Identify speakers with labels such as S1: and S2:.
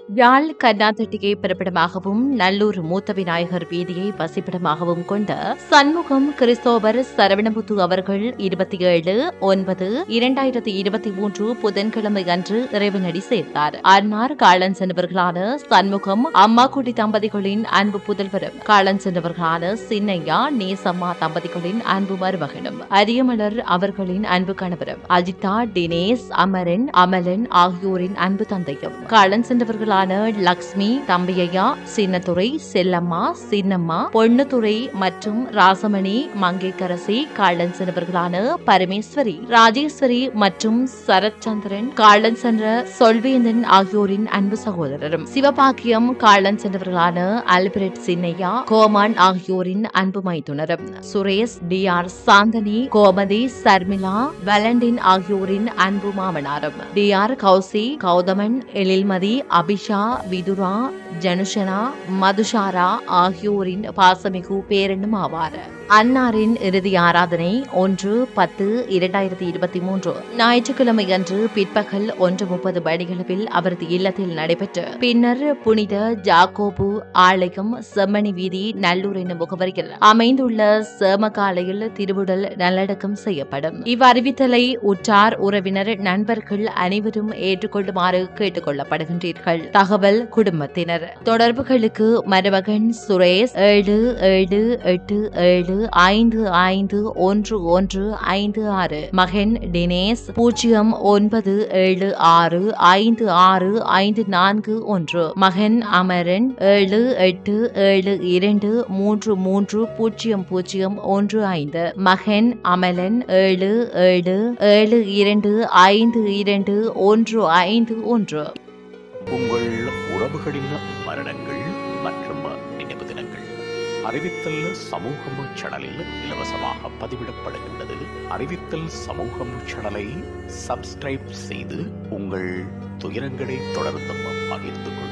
S1: யாழ் கர்நாத்தட்டியை பிறப்பிடமாகவும் நல்லூர் மூத்த விநாயகர் வீதியை வசிப்பிடமாகவும் கொண்ட சண்முகம் கிறிஸ்தோபர் சரவணமுத்து அவர்கள் இருபத்தி ஏழு ஒன்பது இரண்டாயிரத்தி இருபத்தி மூன்று புதன்கிழமை அன்று இறைவனடி சேர்த்தார் அன்னார் காலன் சென்றவர்களான சண்முகம் அம்மாக்குடி தம்பதிகளின் அன்பு புதல்வரும் காலன் சென்றவர்களான சின்னையா நேசம்மா தம்பதிகளின் அன்பு மருமகனும் அரியமலர் அவர்களின் அன்பு கணவரும் அஜிதா தினேஷ் அமரன் அமலன் ஆகியோரின் அன்பு தந்தையும் காலன் சென்றவர்களான லக்ஷ்மி தம்பியையா சின்னத்துறை செல்லம்மா சின்னம்மா பொன்னுத்துறை மற்றும் ராசமணி மங்கைக்கரசி காலன் சென்றவர்களான பரமேஸ்வரி ராஜேஸ்வரி மற்றும் சரத்சந்திரன் காலன் சென்ற சொல்வேந்தன் ஆகியோரின் அன்பு சகோதரரும் சிவபாக்கியம் காலன் சென்றவர்களான அல்பிரட் சின்னையா கோமான் ஆகியோரின் அன்பு மைத்துனரும் Suresh T R Santhani Gomathi Sharmila Valentine ஆகியோரின் அன்பு மாமனாரும் டி ஆர் கௌசி கௌதமன் எழில்மதி அபிஷா விதுரா ஜனுஷனா மதுஷாரா ஆகியோரின் பாசமிகு பேரனும் ஆவார் அன்னாரின் இறுதி ஆராதனை ஒன்று பத்து இரண்டாயிரத்தி இருபத்தி மூன்று ஞாயிற்றுக்கிழமை அன்று பிற்பகல் ஒன்று முப்பது மணியளவில் அவரது இல்லத்தில் நடைபெற்று பின்னர் புனித ஜாக்கோபு ஆலயம் செம்மணி வீதி நல்லூர் என்னும் முகவரியில் அமைந்துள்ள சேமகாலையில் திருவுடல் நல்லடக்கம் செய்யப்படும் இவ்வறிவித்தலை உற்றார் உறவினர் நண்பர்கள் அனைவரும் ஏற்றுக்கொள்ளுமாறு கேட்டுக் கொள்ளப்படுகின்றீர்கள் தகவல் குடும்பத்தினர் தொடர்புகளுக்கு மருமகன் சுரேஷ் ஏழு ஏழு எட்டு ஏழு ஐந்து ஐந்து ஒன்று ஒன்று ஐந்து ஆறு மகன் தினேஷ் பூஜ்ஜியம் ஒன்பது ஏழு ஆறு ஐந்து ஆறு ஐந்து நான்கு ஒன்று மகன் அமரன் ஏழு எட்டு ஏழு இரண்டு மூன்று மூன்று பூஜ்ஜியம் பூஜ்ஜியம் ஒன்று ஐந்து மகன் அமலன் ஏழு ஏழு ஏழு இரண்டு ஐந்து இரண்டு ஒன்று ஐந்து ஒன்று
S2: உங்கள் உறவுகளின் மரணங்கள் மற்றும் நினைவு தினங்கள் அறிவித்தல் சமூகம் சேனலில் இலவசமாக பதிவிடப்படுகின்றது அறிவித்தல் சமூகம் சேனலை சப்ஸ்கிரைப் செய்து உங்கள் துயரங்களை தொடர்ந்தும் பகிர்ந்து கொள்ளுங்கள்